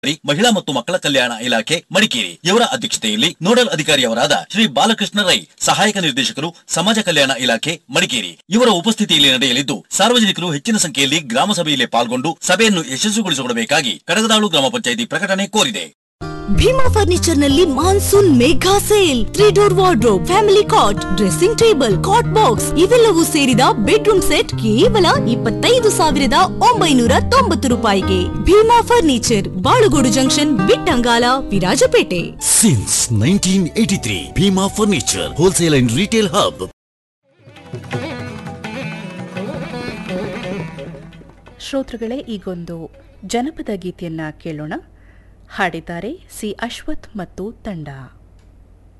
ಮಹಿಳಾ ಮತ್ತು ಮಕ್ಕಳ ಕಲ್ಯಾಣ ಇಲಾಖೆ ಮಡಿಕೇರಿ ಇವರ ಅಧ್ಯಕ್ಷತೆಯಲ್ಲಿ ನೋಡಲ್ ಅಧಿಕಾರಿಯವರಾದ ಶ್ರೀ ಬಾಲಕೃಷ್ಣ ರೈ ಸಹಾಯಕ ನಿರ್ದೇಶಕರು ಸಮಾಜ ಕಲ್ಯಾಣ ಇಲಾಖೆ ಮಡಿಕೇರಿ ಇವರ ಉಪಸ್ಥಿತಿಯಲ್ಲಿ ನಡೆಯಲಿದ್ದು ಸಾರ್ವಜನಿಕರು ಹೆಚ್ಚಿನ ಸಂಖ್ಯೆಯಲ್ಲಿ ಗ್ರಾಮ ಸಭೆಯಲ್ಲಿ ಪಾಲ್ಗೊಂಡು ಸಭೆಯನ್ನು ಯಶಸ್ವಿಗೊಳಿಸಿಕೊಡಬೇಕಾಗಿ ಕಡಗದಾಳು ಗ್ರಾಮ ಪಂಚಾಯಿತಿ ಪ್ರಕಟಣೆ ಕೋರಿದೆ ಭೀಮಾ ಫರ್ನಿಚರ್ ನಲ್ಲಿ monsoon mega sale three door wardrobe family cot dressing table cot box ಇವೆಲ್ಲವೂ ಸೇರಿದ ಬೆಡ್ರೂಮ್ ಸೆಟ್ ಕೇವಲ ಇಪ್ಪತ್ತೈದು ಸಾವಿರದ ಒಂಬೈನೂರ ತೊಂಬತ್ತು ರೂಪಾಯಿಗೆ Bhima furniture Balugodu junction Bittangala Virajpet Since 1983, Bhima Furniture, Wholesale and Retail Hub. ಶ್ರೋತೃಗಳೇ ಈಗೊಂದು ಜನಪದ ಗೀತೆಯನ್ನ ಕೇಳೋಣ ಹಾಡಿದ್ದಾರೆ ಸಿ ಅಶ್ವಥ್ ಮತ್ತು ತಂಡ